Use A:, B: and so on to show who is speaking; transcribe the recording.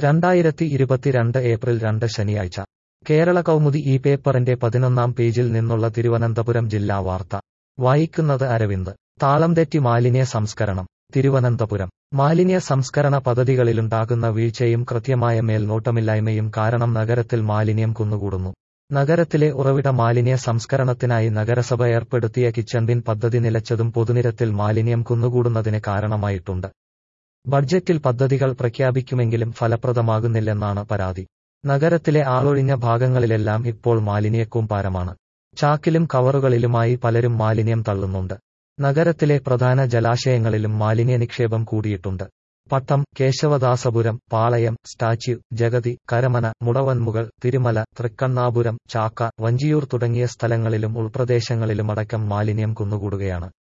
A: രണ്ടായിരത്തി ഇരുപത്തിരണ്ട് ഏപ്രിൽ രണ്ട് ശനിയാഴ്ച കേരള കൗമുദി ഈ പേപ്പറിന്റെ പതിനൊന്നാം പേജിൽ നിന്നുള്ള തിരുവനന്തപുരം ജില്ലാ വാർത്ത വായിക്കുന്നത് അരവിന്ദ് താളം തെറ്റി മാലിന്യ സംസ്കരണം തിരുവനന്തപുരം മാലിന്യ സംസ്കരണ പദ്ധതികളിലുണ്ടാകുന്ന വീഴ്ചയും കൃത്യമായ മേൽനോട്ടമില്ലായ്മയും കാരണം നഗരത്തിൽ മാലിന്യം കുന്നുകൂടുന്നു നഗരത്തിലെ ഉറവിട മാലിന്യ സംസ്കരണത്തിനായി നഗരസഭ ഏർപ്പെടുത്തിയ കിച്ചൺ ബിൻ പദ്ധതി നിലച്ചതും പൊതുനിരത്തിൽ മാലിന്യം കുന്നുകൂടുന്നതിന് കാരണമായിട്ടുണ്ട് ബഡ്ജറ്റിൽ പദ്ധതികൾ പ്രഖ്യാപിക്കുമെങ്കിലും ഫലപ്രദമാകുന്നില്ലെന്നാണ് പരാതി നഗരത്തിലെ ആളൊഴിഞ്ഞ ഭാഗങ്ങളിലെല്ലാം ഇപ്പോൾ മാലിന്യക്കൂമ്പാരമാണ് ചാക്കിലും കവറുകളിലുമായി പലരും മാലിന്യം തള്ളുന്നുണ്ട് നഗരത്തിലെ പ്രധാന ജലാശയങ്ങളിലും മാലിന്യ നിക്ഷേപം കൂടിയിട്ടുണ്ട് പട്ടം കേശവദാസപുരം പാളയം സ്റ്റാച്യു ജഗതി കരമന മുടവൻമുകൾ തിരുമല തൃക്കണ്ണാപുരം ചാക്ക വഞ്ചിയൂർ തുടങ്ങിയ സ്ഥലങ്ങളിലും ഉൾപ്രദേശങ്ങളിലുമടക്കം മാലിന്യം കുന്നുകൂടുകയാണ്